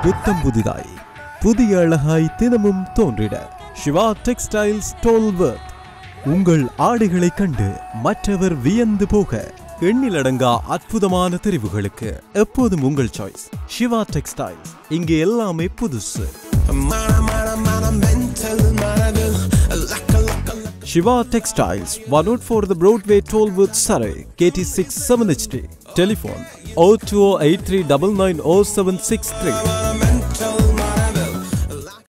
புத்தம் புதிதாய் புதிய அழகாய் தினமும் தோன்றிட சிவா டெக்ஸ்டைல்ஸ் டோல்வர்த் உங்கள் ஆடைகளை கண்டு மற்றவர் வியந்து போக எண்ணிலடங்கா அற்புதமான தெரிவுகளுக்கு எப்போதும் உங்கள் சாய்ஸ் சிவா டெக்ஸ்டைல்ஸ் இங்கே எல்லாமே புதுசு Shiva Textiles, 104 The Broadway Tollwood, Surrey, KT6 7HD. Telephone 02083990763.